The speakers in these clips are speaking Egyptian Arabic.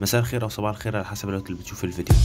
مساء الخير او صباح الخير على حسب الوقت اللي بتشوف الفيديو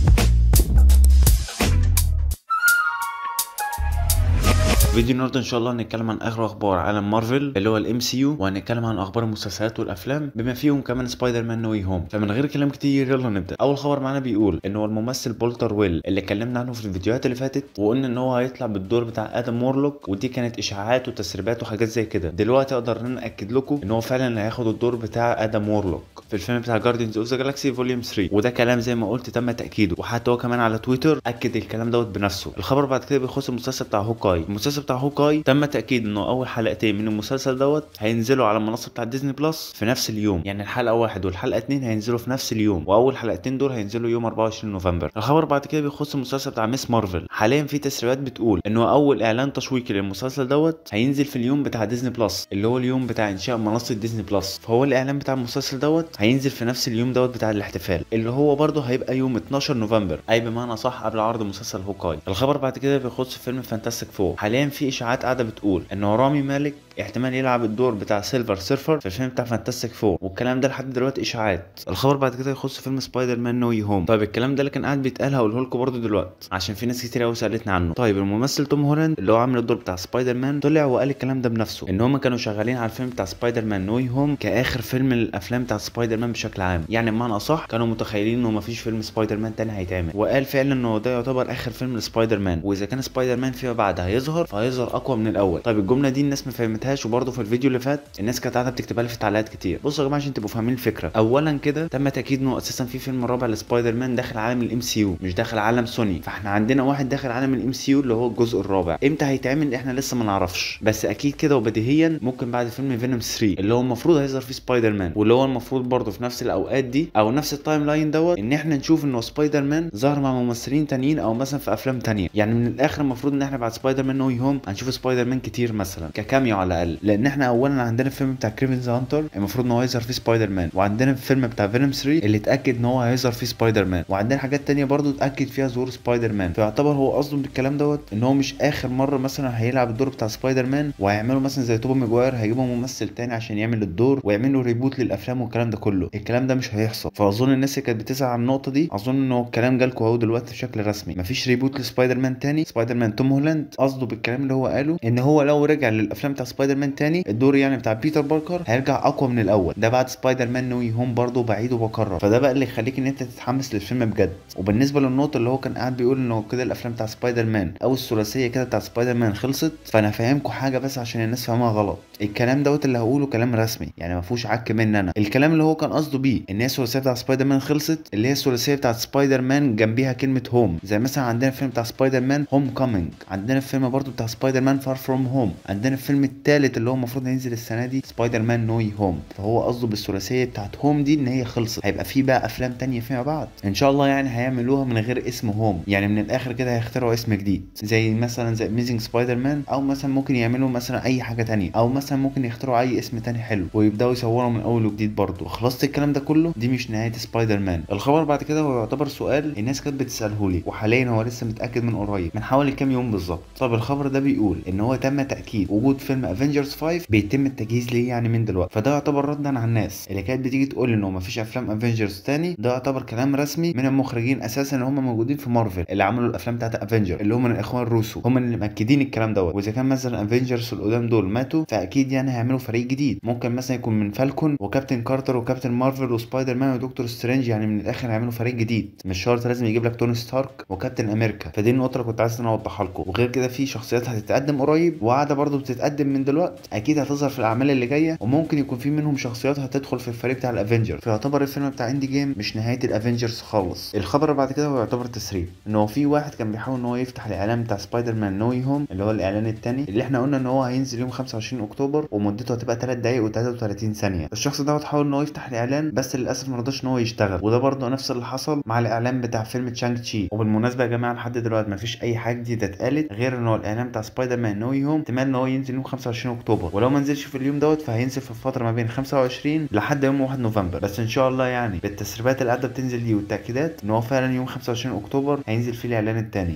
فيديو النهارده ان شاء الله هنتكلم عن اخر اخبار عالم مارفل اللي هو الام سي يو وهنتكلم عن اخبار المسلسلات والافلام بما فيهم كمان سبايدر مان نو هوم فمن غير كلام كتير يلا نبدا اول خبر معانا بيقول ان هو الممثل بولتر ويل اللي اتكلمنا عنه في الفيديوهات اللي فاتت وقلنا ان هو هيطلع بالدور بتاع ادم مورلوك ودي كانت اشاعات وتسريبات وحاجات زي كده دلوقتي اقدر ان انا اكد لكم ان هو فعلا هياخد الدور بتاع ادم مورلوك في الفيلم بتاع جاردينز اوف ذا جالاكسي فوليوم 3 وده كلام زي ما قلت تم تاكيده وحتى هو كمان على تويتر اكد الكلام دوت بنفسه الخبر بعد كده بيخص المسلسل بتاع هوكاي المسلسل بتاع هوكاي تم تاكيد انه اول حلقتين من المسلسل دوت هينزلوا على المنصه بتاع ديزني بلس في نفس اليوم يعني الحلقه واحد والحلقه اتنين هينزلوا في نفس اليوم واول حلقتين دول هينزلوا يوم 24 نوفمبر الخبر بعد كده بيخص المسلسل بتاع ميس مارفل حاليا في تسريبات بتقول انه اول اعلان تشويقي للمسلسل دوت هينزل في اليوم بتاع ديزني بلس اللي هو اليوم بتاع انشاء منصه ديزني بلس فهو الاعلان بتاع المسلسل دوت هينزل في نفس اليوم دوت بتاع الاحتفال اللي هو برضه هيبقى يوم 12 نوفمبر اي بمعنى صح قبل عرض مسلسل هوكاي الخبر بعد كده بيخص فيلم فانتاستيك فور حاليا في اشاعات قاعده بتقول ان رامي مالك احتمال يلعب الدور بتاع سيلفر سيرفر في الفيلم بتاع فانتاستيك فور والكلام ده لحد دلوقتي اشاعات الخبر بعد كده يخص فيلم سبايدر مان نو هوم طيب الكلام ده اللي كان قاعد بيتقال هقوله لكم برضه دلوقتي عشان في ناس كتير قوي سالتني عنه طيب الممثل توم هولاند اللي هو عامل الدور بتاع سبايدر مان طلع وقال الكلام ده بنفسه ان هم كانوا شغالين على الفيلم بتاع سبايدر مان نو هوم كاخر فيلم من الافلام بتاع سبايدر مان بشكل عام يعني بمعنى اصح كانوا متخيلين انه مفيش فيلم سبايدر مان تاني هيتعمل وقال فعلا انه ده يعتبر اخر فيلم لسبايدر مان واذا كان سبايدر مان فيما بعد هيظهر فهيظهر اقوى من الاول طيب الجمله دي الناس ما فهمتهاش وبرضه في الفيديو اللي فات الناس كانت قاعده بتكتبها لي في تعليقات كتير بصوا يا جماعه عشان تبقوا فاهمين الفكره اولا كده تم تاكيد انه اساسا في فيلم رابع لسبايدر مان داخل عالم الام سي يو مش داخل عالم سوني فاحنا عندنا واحد داخل عالم الام سي يو اللي هو الجزء الرابع امتى هيتعمل احنا لسه ما نعرفش بس اكيد كده وبديهيا ممكن بعد فيلم فينوم 3 اللي هو المفروض هيظهر فيه سبايدر مان واللي هو المفروض برضه في نفس الاوقات دي او نفس التايم لاين دوت ان احنا نشوف انه سبايدر مان ظهر مع ممثلين تانيين او مثلا في افلام تانية يعني من الاخر المفروض ان احنا بعد سبايدر مان نو هوم هنشوف سبايدر مان كتير مثلا ككاميو على الاقل لان احنا اولا عندنا الفيلم بتاع كريفن ذا هانتر المفروض ان هو هيظهر فيه سبايدر مان وعندنا الفيلم بتاع فينوم 3 اللي اتاكد ان هو هيظهر فيه سبايدر مان وعندنا حاجات تانية برضه اتاكد فيها ظهور سبايدر مان فيعتبر هو قصده بالكلام دوت ان هو مش اخر مره مثلا هيلعب الدور بتاع سبايدر مان وهيعملوا مثلا زي توبي ماجواير هيجيبوا ممثل تاني عشان يعمل الدور ويعملوا ريبوت للافلام والكلام ده كله الكلام ده مش هيحصل فاظن الناس اللي كانت بتسال عن النقطه دي اظن ان هو الكلام جالكوا اهو دلوقتي بشكل رسمي مفيش ريبوت لسبايدر مان تاني سبايدر مان توم هولاند قصده بالكلام اللي هو قاله ان هو لو رجع للافلام بتاع سبايدر مان تاني الدور يعني بتاع بيتر باركر هيرجع اقوى من الاول ده بعد سبايدر مان نو هوم برضه بعيد وبكرر فده بقى اللي يخليك ان انت تتحمس للفيلم بجد وبالنسبه للنقطه اللي هو كان قاعد بيقول انه كده الافلام بتاع سبايدر مان او الثلاثيه كده بتاع سبايدر مان خلصت فانا فاهمكم حاجه بس عشان الناس فاهمها غلط الكلام دوت اللي هقوله كلام رسمي يعني ما فيهوش عك مني انا الكلام اللي هو كان قصده بيه ان هي الثلاثيه بتاع سبايدر مان خلصت اللي هي الثلاثيه بتاعت سبايدر مان جنبيها كلمه هوم زي مثلا عندنا الفيلم بتاع سبايدر مان هوم كومينج عندنا الفيلم برضو بتاع سبايدر مان فار فروم هوم عندنا الفيلم الثالث اللي هو المفروض هينزل السنه دي سبايدر مان نوي هوم فهو قصده بالثلاثيه بتاعت هوم دي ان هي خلصت هيبقى في بقى افلام تانية فيما بعد ان شاء الله يعني هيعملوها من غير اسم هوم يعني من الاخر كده هيخترعوا اسم جديد زي مثلا زي اميزنج سبايدر مان او مثلا ممكن يعملوا مثلا اي حاجه تانية او مثلا ممكن يخترعوا اي اسم تاني حلو ويبداوا يصوروا من اول وجديد برضه خلصت الكلام ده كله دي مش نهايه سبايدر مان الخبر بعد كده هو يعتبر سؤال الناس كانت بتساله لي وحاليا هو لسه متاكد من قريب من حوالي كام يوم بالظبط طب الخبر ده بيقول ان هو تم تاكيد وجود فيلم افنجرز 5 بيتم التجهيز ليه يعني من دلوقتي فده يعتبر ردا على الناس اللي كانت بتيجي تقول انه مفيش افلام افنجرز تاني ده يعتبر كلام رسمي من المخرجين اساسا اللي هم موجودين في مارفل اللي عملوا الافلام بتاعت افنجر اللي هم من الاخوان الروسو هم اللي مأكدين الكلام دوت واذا كان مثلا افنجرز القدام دول ماتوا فاكيد يعني هيعملوا فريق جديد ممكن مثلا يكون من فالكون وكابتن كارتر وكابتن مارفل وسبايدر مان ودكتور سترينج يعني من الاخر هيعملوا فريق جديد مش شرط لازم يجيب لك توني ستارك وكابتن امريكا فدي النقطه اللي كنت عايز ان انا اوضحها لكم وغير كده في شخصيات هتتقدم قريب وقاعده برضو بتتقدم من دلوقتي اكيد هتظهر في الاعمال اللي جايه وممكن يكون في منهم شخصيات هتدخل في الفريق بتاع الافنجر فيعتبر الفيلم بتاع اندي جيم مش نهايه الافنجرز خالص الخبر بعد كده هو يعتبر تسريب ان هو في واحد كان بيحاول ان هو يفتح الاعلان بتاع سبايدر مان نوي هوم اللي هو الاعلان الثاني اللي احنا قلنا ان هو هينزل يوم 25 اكتوبر ومدته هتبقى 3 دقايق و33 ثانيه الشخص دوت حاول ان هو يفتح الاعلان بس للاسف ما رضاش ان هو يشتغل وده برضه نفس اللي حصل مع الاعلان بتاع فيلم تشانج تشي وبالمناسبه يا جماعه لحد دلوقتي ما فيش اي حاجه جديده اتقالت غير ان هو الاعلان بتاع سبايدر مان نوي هوم احتمال ان هو ينزل يوم 25 اكتوبر ولو ما نزلش في اليوم دوت فهينزل في الفتره ما بين 25 لحد يوم 1 نوفمبر بس ان شاء الله يعني بالتسريبات اللي قاعده بتنزل دي والتاكيدات ان هو فعلا يوم 25 اكتوبر هينزل فيه الاعلان الثاني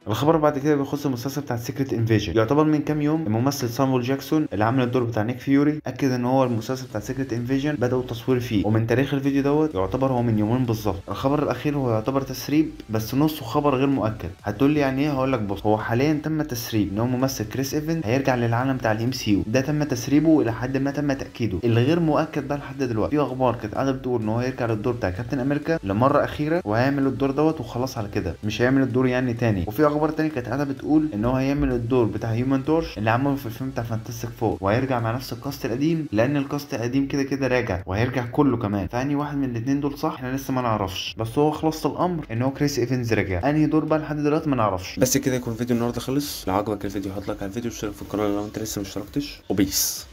الخبر بعد كده بيخص المسلسل بتاع سيكريت انفيجن يعتبر من كام يوم الممثل سامويل جاكسون اللي عامل الدور بتاع نيك فيوري اكد ان هو المسلسل بتاع سيكريت انفيجن بداوا التصوير فيه ومن تاريخ الفيديو دوت يعتبر هو من يومين بالظبط الخبر الاخير هو يعتبر تسريب بس نصه خبر غير مؤكد هتقول لي يعني ايه هقول لك بص هو حاليا تم تسريب ان هو ممثل كريس ايفن هيرجع للعالم بتاع الام سي يو ده تم تسريبه الى حد ما تم تاكيده اللي غير مؤكد بقى لحد دلوقتي في اخبار كانت قاعده بتقول ان هو هيرجع للدور بتاع كابتن امريكا لمره اخيره وهيعمل الدور دوت وخلاص على كده مش هيعمل الدور يعني تاني وفي اخبار تاني كانت قاعده بتقول ان هو هيعمل الدور بتاع هيومن تورش اللي عمله في الفيلم بتاع فانتستيك فور وهيرجع مع نفس الكاست القديم لان الكاست القديم كده كده راجع وهيرجع كله كمان فاني واحد من الاثنين دول صح احنا لسه ما نعرفش بس هو خلاص الامر ان هو كريس ايفنز رجع انهي دور بقى لحد دلوقتي ما نعرفش بس كده يكون فيديو النهارده خلص لو عجبك الفيديو هات لايك على الفيديو واشترك في القناه لو انت لسه مشتركتش وبيس